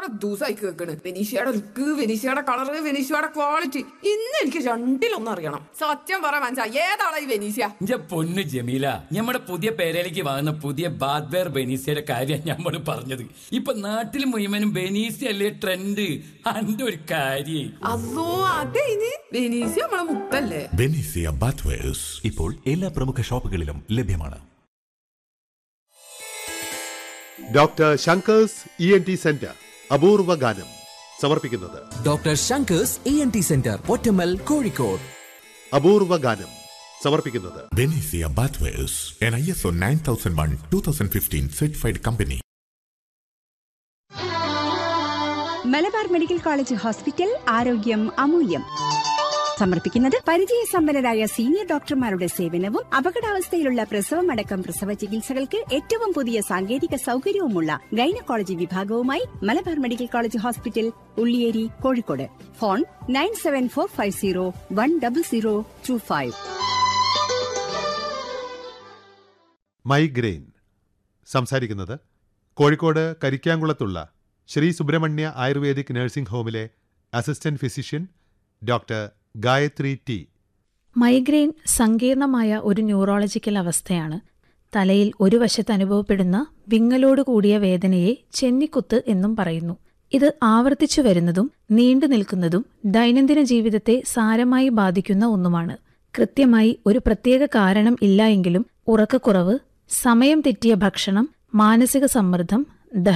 ദിവസമായി കേൾക്കണ് വെനീഷയുടെ ലുക്ക് വെനീഷയുടെ കളറ് വെനീഷയുടെ ക്വാളിറ്റി ഇന്ന് എനിക്ക് രണ്ടിലൊന്നും അറിയണം സത്യം പറ മനസ്സാ ഏതാളാ ഈ വെനീഷ്യ ഇന്റെ പൊന്ന് ജമീല നമ്മുടെ പുതിയ പേരയിലേക്ക് വാങ്ങുന്ന പുതിയ ബാദ്ബെയർ ബെനീസിയുടെ കാര്യം നമ്മൾ പറഞ്ഞത് ഇപ്പൊ നാട്ടിൽ മുഴുവനും ബെനീസി അല്ലേ ട്രെൻഡ് അന്റെ ഒരു കാര്യം അതോ അതെ ഇനി വെനീഷ്യ നമ്മളെ മുത്തല്ലേ Benicia Bathwares. ഇപ്പോൾ എല്ലാ പ്രമുഖ ഷോപ്പുകളിലും ലഭ്യമാണ് doctor Shankar's E N T centre അപൂർവ ഗാനം സമർപ്പിക്കുന്നത് doctor Shankar's E N T centre Pottammal Kozhikode അപൂർവ ഗാനം സമർപ്പിക്കുന്നത് Benicia Bathwares. An ISO 9001 2015 certified company. Malabar medical college hospital ആരോഗ്യം അമൂല്യം സമർപ്പിക്കുന്നത് പരിചയസമ്പന്നരായ സീനിയർ ഡോക്ടർമാരുടെ സേവനവും അപകടാവസ്ഥയിലുള്ള പ്രസവമടക്കം പ്രസവ ചികിത്സകൾക്ക് ഏറ്റവും പുതിയ സാങ്കേതിക സൗകര്യവുമുള്ള ഗൈനക്കോളജി വിഭാഗവുമായി Malabar medical college hospital Ulliyeri Kozhikode phone nine seven four five zero one double zero two five migraine സംസാരിക്കുന്നത് കോഴിക്കോട് കരിക്കാങ്കുളത്തുള്ള ശ്രീ സുബ്രഹ്മണ്യ ആയുർവേദിക് നഴ്സിംഗ് ഹോമിലെ assistant physician doctor Gayathri T migraine സങ്കീർണമായ ഒരു ന്യൂറോളജിക്കൽ അവസ്ഥയാണ് തലയിൽ ഒരു വശത്ത് അനുഭവപ്പെടുന്ന വിങ്ങലോട് കൂടിയ വേദനയെ ചെന്നിക്കുത്ത് എന്നും പറയുന്നു ഇത് ആവർത്തിച്ചു വരുന്നതും നീണ്ടു നിൽക്കുന്നതും ദൈനംദിന ജീവിതത്തെ സാരമായി ബാധിക്കുന്ന ഒന്നുമാണ് കൃത്യമായി ഒരു പ്രത്യേക കാരണം ഇല്ല എങ്കിലും ഉറക്കക്കുറവ് സമയം തെറ്റിയ ഭക്ഷണം മാനസിക സമ്മർദ്ദം